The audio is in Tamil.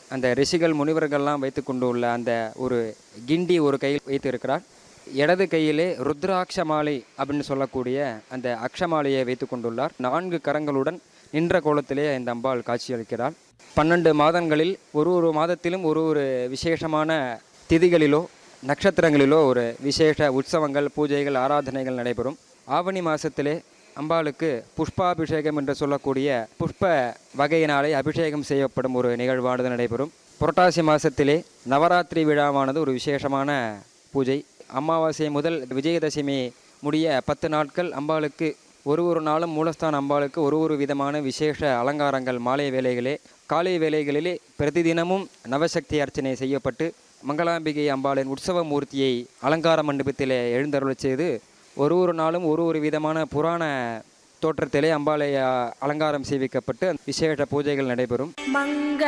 அந்த ரிஷிகள் முனிவர்கள்லாம் வைத்து கொண்டுள்ள அந்த ஒரு கிண்டி ஒரு கையில் வைத்து இருக்கிறார் இடது கையிலே ருத்ராட்ச மாலை அப்படின்னு சொல்லக்கூடிய அந்த அக்ஷமாலையை வைத்து கொண்டுள்ளார் நான்கு கரங்களுடன் நின்ற கோலத்திலே இந்த அம்பாள் காட்சியளிக்கிறார் பன்னெண்டு மாதங்களில் ஒரு ஒரு மாதத்திலும் ஒரு ஒரு விசேஷமான திதிகளிலோ நட்சத்திரங்களிலோ ஒரு விசேஷ உற்சவங்கள் பூஜைகள் ஆராதனைகள் நடைபெறும் ஆவணி மாதத்திலே அம்பாளுக்கு புஷ்பாபிஷேகம் என்று சொல்லக்கூடிய புஷ்ப வகையினாலே அபிஷேகம் செய்யப்படும் ஒரு நிகழ்வானது நடைபெறும் புரட்டாசி மாதத்திலே நவராத்திரி விழாவானது ஒரு விசேஷமான பூஜை அமாவாசை முதல் விஜயதசமி முடிய பத்து நாட்கள் அம்பாளுக்கு ஒரு ஒரு நாளும் மூலஸ்தான அம்பாளுக்கு ஒரு ஒரு விதமான விசேஷ அலங்காரங்கள் மாலை வேளைகளே காலை வேளைகளிலே பிரதிதினமும் நவசக்தி அர்ச்சனை செய்யப்பட்டு மங்களாம்பிகை அம்பாளின் உற்சவ மூர்த்தியை அலங்கார மண்டபத்திலே எழுந்தருளச் செய்து ஒரு ஒரு நாளும் ஒரு ஒரு விதமான புராண தோற்றத்திலே அம்பாளை அ, அலங்காரம் செய்விக்கப்பட்டு விசேஷ பூஜைகள் நடைபெறும் மங்க